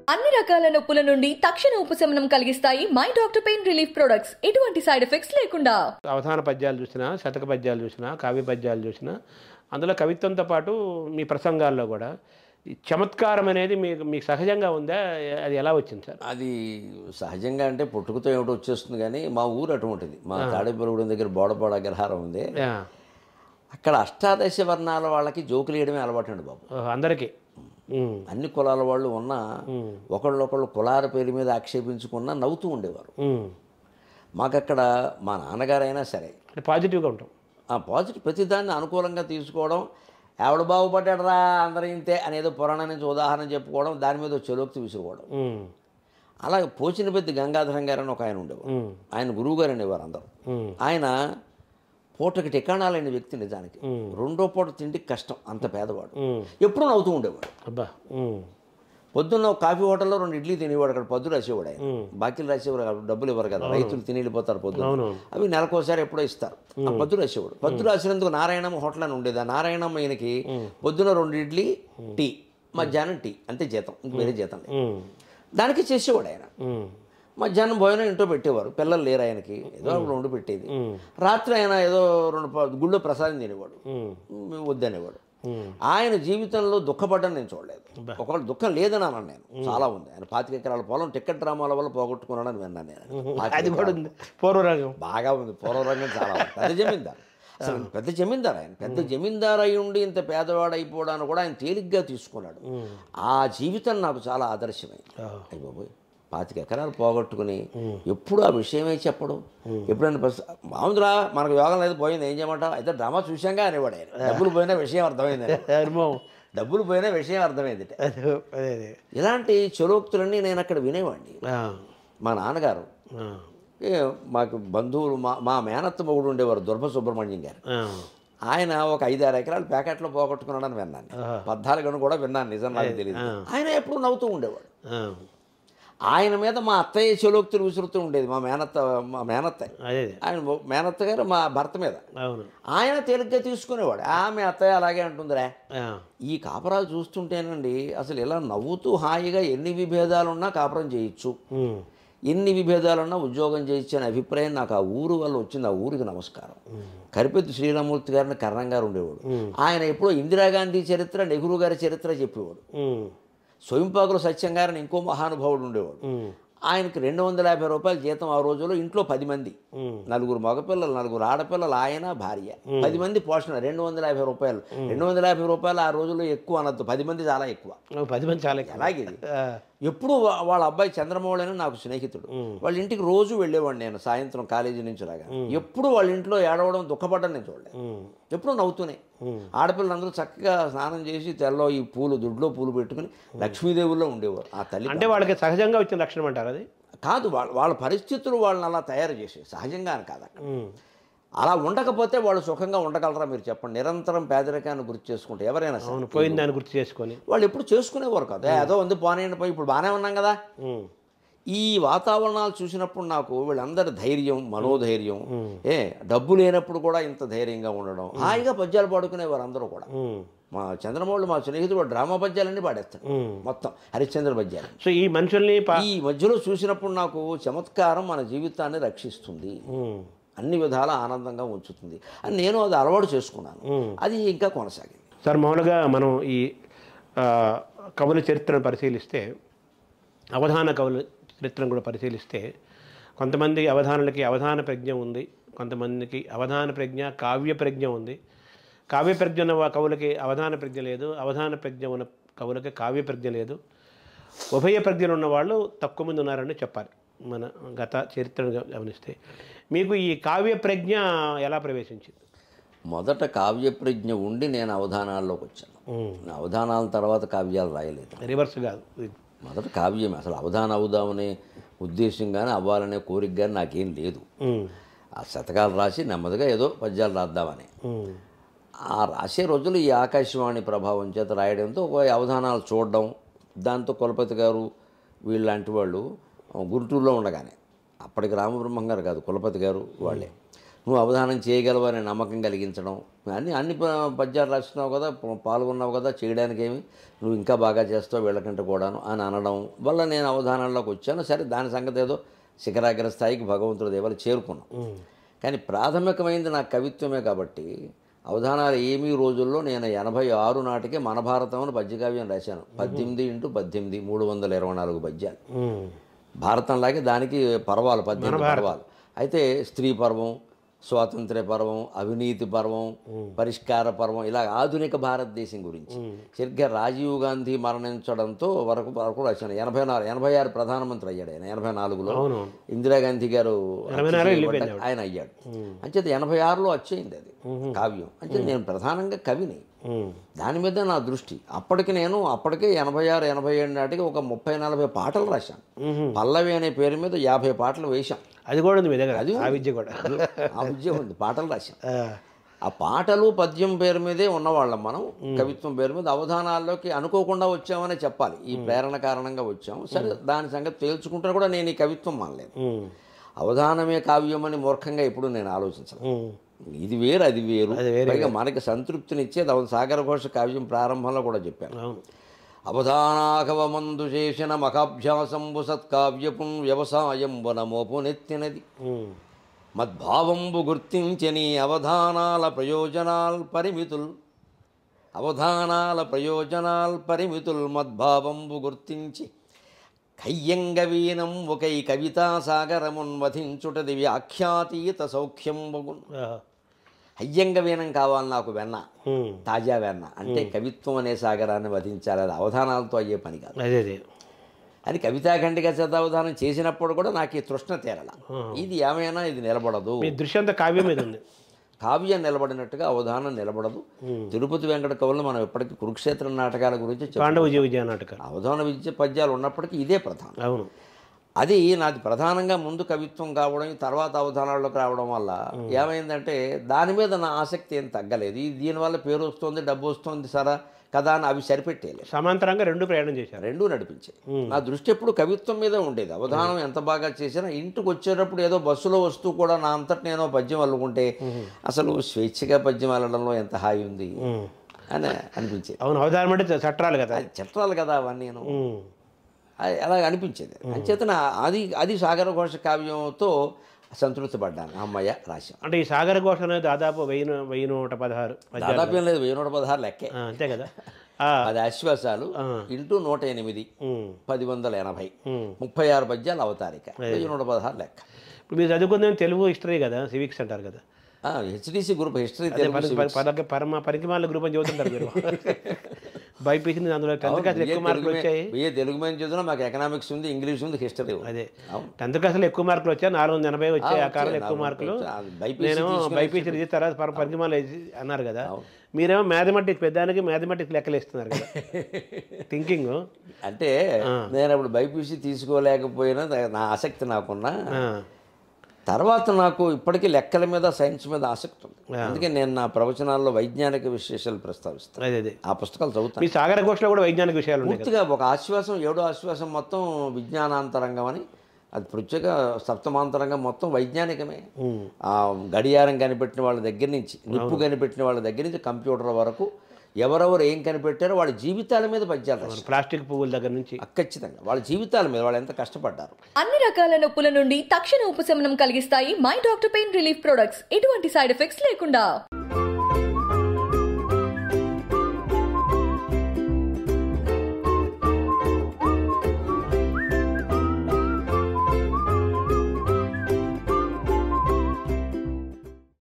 అన్ని రకాల నొప్పుల నుండి తక్షణ ఉపశమనం కలిగిస్తాయి my doctor pain relief products ఎటువంటి సైడ్ ఎఫెక్ట్స్ లేకుండా అవధాన పద్యాలు చూసినా శతక పద్యాలు చూసినా కావ్య పద్యాలు చూసినా అందులో కవిత్వంతో పాటు మీ ప్రసంగాల్లో కూడా ఈ చమత్కారం అనేది మీకు మీకు సహజంగా ఉందా అది ఎలా వచ్చింది సార్ అది సహజంగా అంటే పుట్టుకతో ఏమిటో వచ్చేస్తుంది కానీ మా ఊరు అటువంటిది మా తాడేపల్లిగూడెం దగ్గర బోడబోడ అగ్రహారం ఉంది యా. అక్కడ అష్టాదశ వర్ణాల వాళ్ళకి జోకులు వేయడమే అలవాటు అండి బాబు ఓహో, అందరికీ ఉమ్, అన్ని కులాల వాళ్ళు ఉన్నా ఒకళ్ళొకళ్ళు కులాల పేరు మీద ఆక్షేపించుకున్నా నవ్వుతూ ఉండేవారు ఉమ్. మాకు అక్కడ మా నాన్నగారైనా సరే అంటే పాజిటివ్గా ఉంటాం ఆ పాజిటివ్ ప్రతిదాన్ని అనుకూలంగా తీసుకోవడం ఎవడు బాగుపడ్డాడరా అందరూ ఇంతే అనేదో పురాణం నుంచి ఉదాహరణ చెప్పుకోవడం దాని మీద ఒక చెలోక్తి విసుకోవడం ఉమ్, అలాగే పోచిన పెద్ద గంగాధరం గారు అని ఒక ఆయన ఉండేవారు ఉమ్, ఆయన గురువు గారు అనేవారు అందరూ ఉమ్, ఆయన పూటకి టికాణాలైన వ్యక్తి నిజానికి రెండో పూట తిండికి కష్టం అంత పేదవాడు ఉమ్. ఎప్పుడూ నవ్వుతూ ఉండేవాడు అబ్బా ఉమ్, పొద్దున్న ఒక కాఫీ హోటల్లో రెండు ఇడ్లీ తినేవాడు అక్కడ పొద్దు రాసేవాడు ఆయన బాకీలు రాసేవారు కాదు, డబ్బులు ఇవ్వరు కదా రైతులు తిని వెళ్ళిపోతారు పొద్దున అవునవును. అవి నెలకోసారి ఎప్పుడో ఇస్తారు ఆ పొద్దు రాసేవాడు పొద్దు రాసినందుకు నారాయణమ్మ హోటల్ అని ఉండేది ఆ నారాయణమ్మ ఈయనకి పొద్దున రెండు ఇడ్లీ టీ మధ్యాహ్నం టీ అంతే జీతం ఇంక వేరే జీతం లేదు ఉమ్, దానికి చేసేవాడు ఆయన ఉమ్, మధ్యాహ్నం భోజనం ఇంట్లో పెట్టేవారు పిల్లలు లేరు ఆయనకి ఏదో అప్పుడు వండి పెట్టేది రాత్రి ఆయన ఏదో రెండు ప- గుళ్ళో ప్రసాదం తినేవాడు ఉమ్, మేము వద్దనేవాడు ఉమ్. ఆయన జీవితంలో దుఃఖపడ్డం నేను చూడలేదు ఒకవేళ దుఃఖం లేదని అన్నాను నేను చాలా ఉంది ఆయన పాతిక ఎకరాల పొలం టికెట్ డ్రామాల వల్ల పోగొట్టుకున్నాడని విన్నాను నేను పాతిక అది కూడా ఎకరాల ఉంది పూర్వరాగం బాగా ఉంది పూర్వరంగం చాలా ఉంది. పెద్ద జమీందారు అసలు పెద్ద జమీందారు ఆయన పెద్ద జమీందారు అయి ఉండి ఇంత పేదవాడు అయిపోవడాన్ని కూడా ఆయన తేలిగ్గా తీసుకున్నాడు ఆ జీవితం నాకు చాలా ఆదర్శమైంది అయ్య బాబోయ్ పాతిక ఎకరాలు పోగొట్టుకుని ఎప్పుడు ఆ విషయమే చెప్పడం ఎప్పుడైనా బస్ మామూలురా మనకు యోగం లేదు పోయింది ఏం చేయమంటావు అయితే డ్రామా చూశాంగా అనేవాడు ఆయన డబ్బులు పోయినా విషయం అర్థమైంది ఆయన. అనుభవం డబ్బులు పోయినా విషయం అర్థమైంది అదే అదే అదే ఇలాంటి చలోక్తులన్నీ నేను అక్కడ వినేవాడిని ఆ, మా నాన్నగారు ఆ, ఏ, మాకు బంధువులు మా మా మేనత్త మొగుడు ఉండేవారు దుర్భ సుబ్రహ్మణ్యం గారు ఆ, ఆయన ఒక ఐదు ఆరు ఎకరాలు ప్యాకెట్లో పోగొట్టుకున్నాడని విన్నాను పద్నాలుగు కూడా విన్నాను నిజం నాకు తెలియదు ఆయన ఎప్పుడు నవ్వుతూ ఉండేవాడు ఆ, ఆయన మీద మా అత్తయ్య చలోక్తులు విసురుతూ ఉండేది మా మేనత్త మా మేనత్త అదే అదే ఆయన మేనత్త గారు మా భర్త మీద అవును ఆయన తేలిగ్గా తీసుకునేవాడు ఆ మీ అత్తయ్య అలాగే అంటుందిరా ఆ, ఈ కాపురాలు చూస్తుంటేనండి అసలు ఇలా నవ్వుతూ హాయిగా ఎన్ని విభేదాలున్నా కాపురం చేయొచ్చు ఉమ్, ఎన్ని విభేదాలున్నా ఉద్యోగం చేయొచ్చు అనే అభిప్రాయం నాకు ఆ ఊరు వల్ల వచ్చింది ఆ ఊరికి నమస్కారం కరిపెత్తి శ్రీరామూర్తి గారిని కర్ణం గారు ఉండేవాడు ఆయన ఎప్పుడో ఇందిరాగాంధీ చరిత్ర నెహ్రూ గారి చరిత్ర చెప్పేవాడు ఉమ్, స్వయంపాకుల సత్యం గారిని ఇంకో మహానుభావుడు ఉండేవాడు ఉమ్, ఆయనకి రెండు వందల యాభై రూపాయల జీతం ఆ రోజుల్లో ఇంట్లో పది మంది ఉమ్. నలుగురు మగపిల్లలు నలుగురు ఆడపిల్లలు ఆయన భార్య పది మంది పోషణ రెండు వందల యాభై రూపాయలు రెండు వందల యాభై రూపాయలు ఆ రోజుల్లో ఎక్కువ అనొద్దు పది మంది చాలా ఎక్కువ ఓ, పది మంది చాలా ఎక్కువ. అలాగే ఇది ఆ, ఎప్పుడు వా- వాళ్ళ అబ్బాయి చంద్రమౌళి అని నాకు స్నేహితుడు వాళ్ళ ఇంటికి రోజు వెళ్ళేవాడిని నేను సాయంత్రం కాలేజీ నుంచి రాగా ఎప్పుడు వాళ్ళ ఇంట్లో ఏడవడం దుఃఖపడ్డం నేను చూడలేదు ఉమ్, ఎప్పుడు నవ్వుతూనే ఆడపిల్లలందరూ చక్కగా స్నానం చేసి తెల్లో ఈ పూలు దుడ్లో పూలు పెట్టుకుని లక్ష్మీదేవుల్లో ఉండేవారు ఆ తల్లి అంటే వాళ్ళకి సహజంగా వచ్చిన లక్షణం అంటారు అది కాదు వాళ్ళ వాళ్ళ పరిస్థితులు వాళ్ళని అలా తయారు చేసే సహజంగా అని కాదు అక్కడ ఉమ్, అలా ఉండకపోతే వాళ్ళు సుఖంగా ఉండగలరా మీరు చెప్పండి నిరంతరం పేదరికాన్ని గుర్తు చేసుకుంటే ఎవరైనా సరే అవును పోయిన దాన్ని గుర్తు చేసుకొని వాళ్ళు ఎప్పుడు చేసుకునేవారు కాదు "ఏ, ఏదో ఉంది పోనీయండి పోయి ఇప్పుడు బాగానే ఉన్నాం కదా ఉమ్, ఈ వాతావరణాలు చూసినప్పుడు నాకు వీళ్ళందరి ధైర్యం మనోధైర్యం ఏ డబ్బు లేనప్పుడు కూడా ఇంత ధైర్యంగా ఉండడం హాయిగా పద్యాలు పాడుకునేవారు అందరూ కూడా ఉమ్, మా చంద్రమౌళి మా స్నేహితుడు డ్రామా పద్యాలన్నీ పాడేస్తాడు ఉమ్. మొత్తం హరిశ్చంద్ర పద్యాలు సో ఈ మనుషుల్ని పా- ఈ మధ్యలో చూసినప్పుడు నాకు చమత్కారం మన జీవితాన్ని రక్షిస్తుంది ఉమ్, అన్ని విధాల ఆనందంగా ఉంచుతుంది అని నేను అది అలవాటు చేసుకున్నాను అది ఇంకా కొనసాగింది సార్ మామూలుగా మనం ఈ ఆ, కవుల చరిత్రను పరిశీలిస్తే అవధాన కవుల చరిత్రను కూడా పరిశీలిస్తే కొంతమంది అవధానులకి అవధాన ప్రజ్ఞ ఉంది కొంతమందికి అవధాన ప్రజ్ఞ కావ్య ప్రజ్ఞ ఉంది కావ్య ప్రజ్ఞ ఉన్న వా- కవులకి అవధాన ప్రజ్ఞ లేదు అవధాన ప్రజ్ఞ ఉన్న కవులకి కావ్య ప్రజ్ఞ లేదు ఉభయ ప్రజ్ఞలు ఉన్న వాళ్ళు తక్కువ మంది ఉన్నారని చెప్పాలి మన గత చరిత్రను గ- గమనిస్తే మీకు ఈ కావ్య ప్రజ్ఞ ఎలా ప్రవేశించింది మొదట కావ్య ప్రజ్ఞ ఉండి నేను అవధానాల్లోకి వచ్చాను నా అవధానాల తర్వాత కావ్యాలు రాయలేదు రివర్స్ కాదు మొదట కావ్యం అసలు అవధానం అవుదామనే ఉద్దేశం కానీ అవ్వాలనే కోరిక కానీ నాకేం లేదు ఉమ్, ఆ శతకాలు రాసి నెమ్మదిగా ఏదో పద్యాలు రాద్దామని ఉమ్, ఆ రాసే రోజులు ఈ ఆకాశవాణి ప్రభావం చేత రాయడంతో ఒక అవధానాలు చూడడం దాంతో కులపతి గారు వీళ్ళంటి వాళ్ళు ఆ, గుంటూరులో ఉండగానే అప్పటికి రామబ్రహ్మం గారు కాదు కులపతి గారు వాళ్ళే నువ్వు అవధానం చేయగలవు అనే నమ్మకం కలిగించడం అన్ని అన్ని ప- పద్యాలు రాస్తున్నావు కదా ప- పాల్గొన్నావు కదా చేయడానికి ఏమి నువ్వు ఇంకా బాగా చేస్తావు వీళ్ళకంటే కూడాను అని అనడం వల్ల నేను అవధానంలోకి వచ్చాను సరే దాని సంగతి ఏదో శిఖరాగ్ర స్థాయికి భగవంతుడి దేవాలు చేరుకున్నాం కానీ ప్రాథమికమైనది నా కవిత్వమే కాబట్టి అవధానాలు ఏమీ రోజుల్లో నేను ఎనభై ఆరు నాటికే మన భారతం అని పద్యకావ్యం రాశాను పద్దెనిమిది ఇంటూ పద్దెనిమిది మూడు వందల ఇరవై నాలుగు పద్యాలు ఉమ్. భారతంలాగే దానికి పర్వాలు పద్దెనిమిది పర్వాలు అయితే స్త్రీ పర్వం స్వాతంత్ర్య పర్వం అవినీతి పర్వం పరిష్కార పర్వం ఇలా ఆధునిక భారతదేశం గురించి సరిగ్గా రాజీవ్ గాంధీ మరణించడంతో వరకు వరకు రాశాను ఎనభై నాలుగు ఎనభై ఆరు ప్రధానమంత్రి అయ్యాడు ఆయన ఎనభై నాలుగులో అవునవును ఇందిరాగాంధీ గారు ఎనభై నాలుగులో వెళ్ళిపోయింది ఆయన అయ్యాడు అంచేత ఎనభై ఆరులో వచ్చేయింది అది కావ్యం అంటే నేను ప్రధానంగా కవిని ఉమ్. దాని మీద నా దృష్టి అప్పటికి నేను అప్పటికే ఎనభై ఆరు ఎనభై ఏడు నాటికి ఒక ముప్పై నలభై పాటలు రాశాను పల్లవి అనే పేరు మీద యాభై పాటలు వేశాం అది కూడా ఉంది మీ దగ్గర ఆ విద్య కూడా ఆ విద్య ఉంది పాటలు రాశాం ఆ, ఆ పాటలు పద్యం పేరు మీదే ఉన్నవాళ్ళం మనం కవిత్వం పేరు మీద అవధానాల్లోకి అనుకోకుండా వచ్చామనే చెప్పాలి ఈ ప్రేరణ కారణంగా వచ్చాం సరే దాని సంగతి తేల్చుకుంటే కూడా నేను ఈ కవిత్వం మానలేదు ఉమ్. అవధానమే కావ్యం అని మూర్ఖంగా ఎప్పుడు నేను ఆలోచించను ఉమ్. ఇది వేరు అది వేరు అది వేరే పైగా మనకి సంతృప్తినిచ్చేది అవన్ సాగర ఘోష కావ్యం ప్రారంభంలో కూడా చెప్పాను అవును అవధానాకవమందు చేసిన మఖాభ్యాసంబు సత్కావ్యపు వ్యవసాయంబు నమోపు నెత్తినది ఉమ్. మద్భావంబు గుర్తించని అవధానాల ప్రయోజనాల్ పరిమితుల్ అవధానాల ప్రయోజనాల్ పరిమితుల్ మద్భావంబు గుర్తించి కయ్యంగ వీనం ఒకై కవితా సాగరమున్ వధించుటది వ్యాఖ్యాతీత సౌఖ్యంబగున్ ఆ. హయ్యంగ వీనం కావాలి నాకు వెన్న ఉమ్. తాజా వెన్న అంటే కవిత్వం అనే సాగరాన్ని వధించాలి అది అవధానాలతో అయ్యే పని కాదు అదే అదే అని కవితాఖండిక శతావధానం చేసినప్పుడు కూడా నాకు ఈ తృష్ణ తీరల ఇది ఏమైనా ఇది నిలబడదు మీ దృష్టి అంతా కావ్యం మీద ఉంది కావ్యం నిలబడినట్టుగా అవధానం నిలబడదు తిరుపతి వెంకట కవులు మనం ఎప్పటికీ కురుక్షేత్ర నాటకాల గురించి చెప్పాం పాండవ విజయ విజయ నాటకాలు అవధాన విద్య పద్యాలు ఉన్నప్పటికీ ఇదే ప్రధానం అవును అది నాది ప్రధానంగా ముందు కవిత్వం కావడం తర్వాత అవధానాల్లోకి రావడం వల్ల ఏమైందంటే దాని మీద నా ఆసక్తి ఏం తగ్గలేదు ఈ దీనివల్ల పేరు వస్తుంది డబ్బు వస్తుంది సరా కదా అని అవి సరిపెట్టేయలేదు సమాంతరంగా రెండు ప్రయాణం చేశారు రెండూ నడిపించాయి నా దృష్టి ఎప్పుడు కవిత్వం మీద ఉండేది అవధానం ఎంత బాగా చేసినా ఇంటికి వచ్చేటప్పుడు ఏదో బస్సులో వస్తూ కూడా నా అంతటి నేను పద్యం అల్లుకుంటే అసలు స్వేచ్ఛగా పద్యం అల్లడంలో ఎంత హాయి ఉంది ఉమ్. అని అనిపించేది అవును అవధానం అంటే చట్టాలు కదా అది చిత్రాలు కదా అవన్నీ నేను ఉమ్. అది అలా అనిపించేది అంచేతన అది అది సాగర ఘోష కావ్యంతో సంతృప్తి పడ్డాను అమ్మయ్య రాశాం అంటే ఈ సాగర ఘోష అనేది దాదాపు వెయ్యి ను- వెయ్యి నూట పదహారు పద్యాలు. దాదాపు ఏం లేదు వెయ్యి నూట పదహారు లెక్కే ఆ, అంతే కదా ఆ, అది ఆశ్వాసాలు ఇంటూ నూట ఎనిమిది ఉమ్. పది వందల ఎనభై ఉమ్. ముప్పై ఆరు పద్యాలు అవతారిక వెయ్యి నూట పదహారు లెక్క ఇప్పుడు మీరు చదువుకుందేమో తెలుగు హిస్టరీ కదా సివిక్స్ అంటారు కదా హెచ్డిసి గ్రూప్ హిస్టరీ అదే తెలుగు పరి- పరి- పరక పరమ పరికిమాల గ్రూప్ అని చదువుతుంటారు మీరు బైపీసీ అందులో టెన్త్ క్లాస్ ఎక్కువ మార్కులు వచ్చాయి బిఏ తెలుగు మీద చదివినా మాకు ఎకనామిక్స్ ఉంది ఇంగ్లీష్ ఉంది హిస్టరీ ఉంది అదే అవును. టెన్త్ క్లాస్లో ఎక్కువ మార్కులు వచ్చాయి నాలుగు వందల ఎనభై వచ్చాయి ఆ కాలంలో ఎక్కువ నాలుగు మార్కులు వందలు వచ్చాయి. బైపీసీ నేను తీసుకుని బైపీసీ రిజిస్టర్ తర్వాత పర పరికిమాల అన్నారు కదా మీరేమో మ్యాథమెటిక్స్ పెద్దానికి మ్యాథమెటిక్స్ లెక్కలు ఇస్తున్నారు కదా థింకింగ్ అంటే నేను అప్పుడు బైపీసీ తీసుకోలేకపోయినా నా ఆసక్తి నాకున్నా తర్వాత నాకు ఇప్పటికీ లెక్కల మీద సైన్స్ మీద ఆసక్తి ఉంది అందుకే నేను నా ప్రవచనాల్లో వైజ్ఞానిక విశేషాలు ప్రస్తావిస్తాను అదే అదే ఆ పుస్తకాలు చదువుతాను మీ సాగర ఘోషలో కూడా వైజ్ఞానిక విషయాలు ఉన్నాయి కదా పూర్తిగా ఒక ఆశ్వాసం ఏడో ఆశ్వాసం మొత్తం విజ్ఞానాంతరంగం అని అది ప్రత్యేక సప్తమాంతరంగం మొత్తం వైజ్ఞానికమే ఆ గడియారం కనిపెట్టిన వాళ్ళ దగ్గర నుంచి నిప్పు కనిపెట్టిన వాళ్ళ దగ్గర నుంచి కంప్యూటర్ వరకు ఎవరెవరు ఏం కనిపెట్టారో వాళ్ళ జీవితాల మీద పద్యాలు రాశారు ప్లాస్టిక్ పువ్వుల దగ్గర నుంచి ఖచ్చితంగా వాళ్ళ జీవితాల మీద వాళ్ళు ఎంత కష్టపడ్డారు అన్ని రకాల నొప్పుల నుండి తక్షణ ఉపశమనం కలిగిస్తాయి my doctor pain relief products ఎటువంటి సైడ్ ఎఫెక్ట్స్ లేకుండా